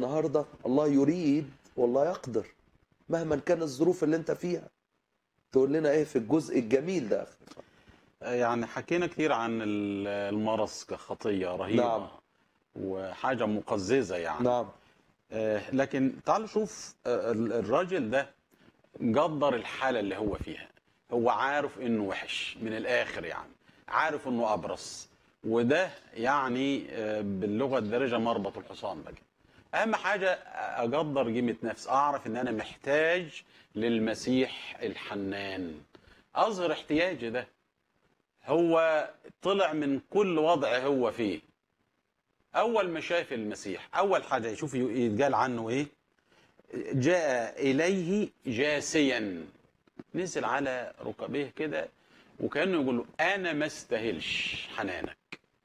النهارده الله يريد والله يقدر مهما كان الظروف اللي انت فيها تقول لنا ايه في الجزء الجميل ده اخي يعني حكينا كتير عن ال- المرض كخطية رهيبة نعم. وحاجة مقززة يعني نعم آه، لكن تعالوا شوف آه، ال- الراجل ده قدر الحالة اللي هو فيها هو عارف انه وحش من الاخر يعني عارف انه ابرص وده يعني آه، باللغة الدارجة مربط الحصان بقى اهم حاجة اقدر قيمة نفسي اعرف ان انا محتاج للمسيح الحنان اظهر احتياجي ده هو طلع من كل وضع هو فيه اول ما شاف المسيح اول حاجه يشوف يتقال عنه ايه جاء اليه جاسيا نزل على ركبيه كده وكانه يقول له انا ما استاهلش حنانك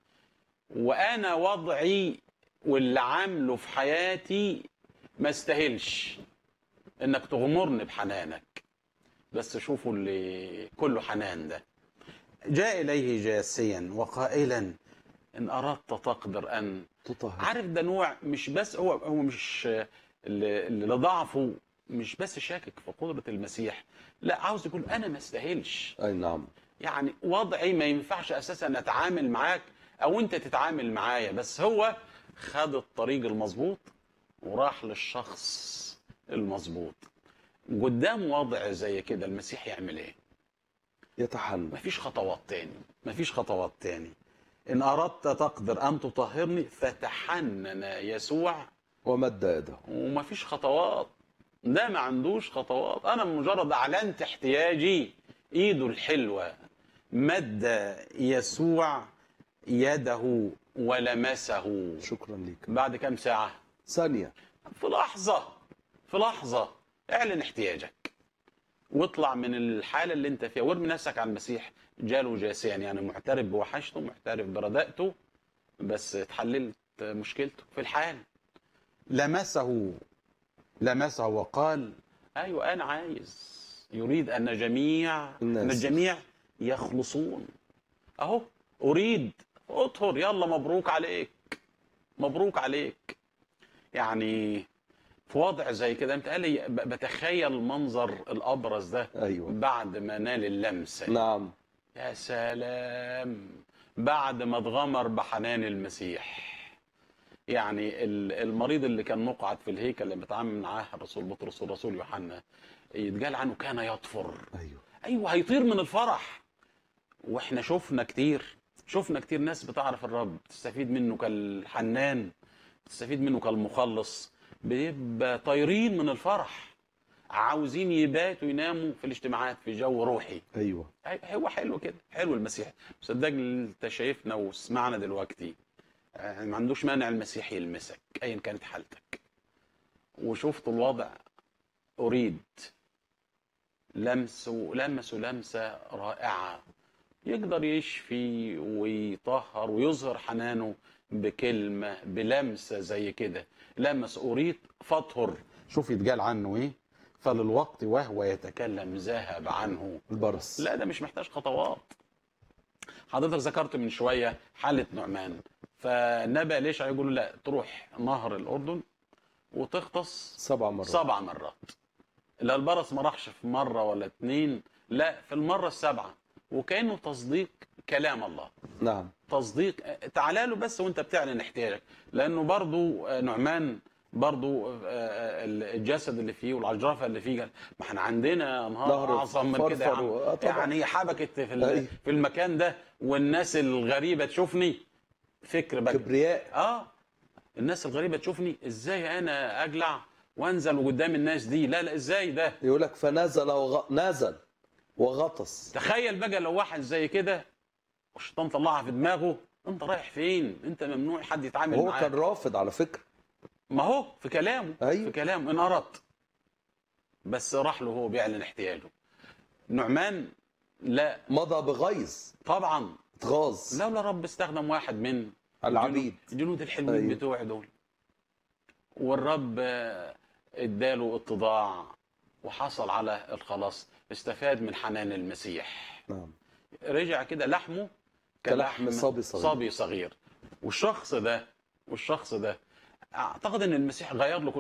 وانا وضعي واللي عامله في حياتي ما استاهلش انك تغمرني بحنانك بس شوفوا اللي كله حنان ده جاء اليه جاسيا وقائلا ان اردت تقدر ان تطهر عارف ده نوع مش بس هو هو مش اللي اللي ضعفه مش بس شاكك في قدرة المسيح لا عاوز يقول انا ما استاهلش اي نعم يعني وضعي ما ينفعش اساسا اتعامل معاك او انت تتعامل معايا بس هو خد الطريق المظبوط وراح للشخص المظبوط قدام وضع زي كده المسيح يعمل ايه يتحنن مفيش خطوات تاني مفيش خطوات تاني ان اردت تقدر ان تطهرني فتحنن يسوع ومد يده ومفيش خطوات ده ما عندوش خطوات انا مجرد اعلنت احتياجي ايده الحلوه مد يسوع يده ولمسه شكرا ليك بعد كام ساعه ثانيه في لحظه في لحظه اعلن احتياجك واطلع من الحاله اللي انت فيها وارمي نفسك على المسيح جاله جاسيا يعني معترف بوحشته معترف برداءته بس اتحللت مشكلته في الحال لمسه لمسه وقال ايوه انا عايز يريد ان جميع الناس. ان الجميع يخلصون اهو اريد اطهر يلا مبروك عليك مبروك عليك يعني في وضع زي كده انت قال لي ب- بتخيل منظر الابرز ده ايوه بعد ما نال اللمسه نعم يا سلام بعد ما اتغمر بحنان المسيح يعني ال- المريض اللي كان مقعد في الهيكل اللي بيتعامل معاه الرسول بطرس والرسول يوحنا يتقال عنه كان يطفر ايوه ايوه هيطير من الفرح واحنا شفنا كتير شفنا كتير ناس بتعرف الرب تستفيد منه كالحنان تستفيد منه كالمخلص بيبقى طايرين من الفرح عاوزين يباتوا يناموا في الاجتماعات في جو روحي ايوه أي- هو حلو كده حلو المسيح صدقني انت شايفنا وسمعنا دلوقتي آه، ما عندوش مانع المسيح يلمسك ايا كانت حالتك وشفت الوضع اريد لمسه لمسه لمسه رائعه يقدر يشفي ويطهر ويظهر حنانه بكلمه بلمسه زي كده لمس اريد فاطهر شوف يتقال عنه ايه فللوقت وهو يتكلم ذهب عنه البرص لا ده مش محتاج خطوات حضرتك ذكرت من شويه حاله نعمان فالنبي ليش يقول له لا تروح نهر الاردن وتغطس سبع مرات سبع مرات لا البرص ما راحش في مره ولا اتنين لا في المره السابعه وكانه تصديق كلام الله نعم تصديق تعالى له بس وانت بتعلن احتياجك لانه برضو نعمان برضو الجسد اللي فيه والعجرفه اللي فيه ما احنا عندنا انهار نهر اعظم من كده يا فرفر عم. و- آه طبعا. يعني هي حبكت في ال- أيوة. في المكان ده والناس الغريبه تشوفني فكر بقى كبرياء اه الناس الغريبه تشوفني ازاي انا اجلع وانزل قدام الناس دي لا لا ازاي ده يقول لك فنزل وغ... نزل وغطس تخيل بقى لو واحد زي كده والشيطان طلعها في دماغه انت رايح فين انت ممنوع حد يتعامل وهو معاك كان رافض على فكره ما هو في كلامه أيوة. في كلامه ان اردت بس راح له هو بيعلن احتياجه نعمان لا مضى بغيظ طبعا اتغاظ لولا رب استخدم واحد من العبيد الجنود الحلوين أيوة. بتوعي دول والرب آه، اداله اتضاع وحصل على الخلاص استفاد من حنان المسيح نعم رجع كده لحمه كلحم صبي صغير. صبي صغير والشخص ده والشخص ده اعتقد ان المسيح غير له كل